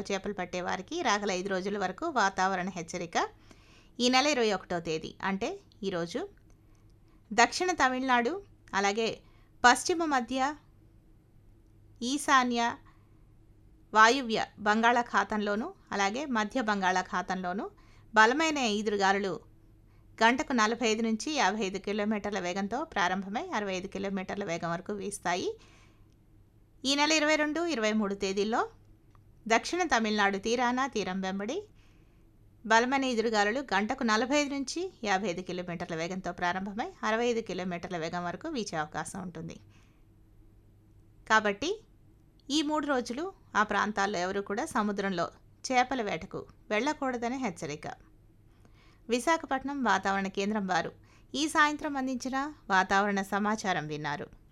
చేపలు పట్టే వారికి రాగల ఐదు రోజుల వరకు వాతావరణ హెచ్చరిక ఈ నెల ఇరవై ఒకటో తేదీ అంటే ఈరోజు దక్షిణ తమిళనాడు అలాగే పశ్చిమ మధ్య ఈశాన్య వాయువ్య బంగాళాఖాతంలోనూ అలాగే మధ్య బంగాళాఖాతంలోనూ బలమైన ఈదురుగాలులు గంటకు నలభై ఐదు నుంచి యాభై ఐదు కిలోమీటర్ల వేగంతో ప్రారంభమై అరవై ఐదు కిలోమీటర్ల వేగం వరకు వీస్తాయి ఈ నెల ఇరవై రెండు ఇరవై మూడు తేదీల్లో దక్షిణ తమిళనాడు తీరాన తీరం వెంబడి బలమైన ఎదురుగాలులు గంటకు నలభై ఐదు నుంచి యాభై ఐదు కిలోమీటర్ల వేగంతో ప్రారంభమై అరవై ఐదు కిలోమీటర్ల వేగం వరకు వీచే అవకాశం ఉంటుంది కాబట్టి ఈ మూడు రోజులు ఆ ప్రాంతాల్లో ఎవరు కూడా సముద్రంలో చేపల వేటకు వెళ్ళకూడదని హెచ్చరిక విశాఖపట్నం వాతావరణ కేంద్రం వారు ఈ సాయంత్రం అందించిన వాతావరణ సమాచారం విన్నారు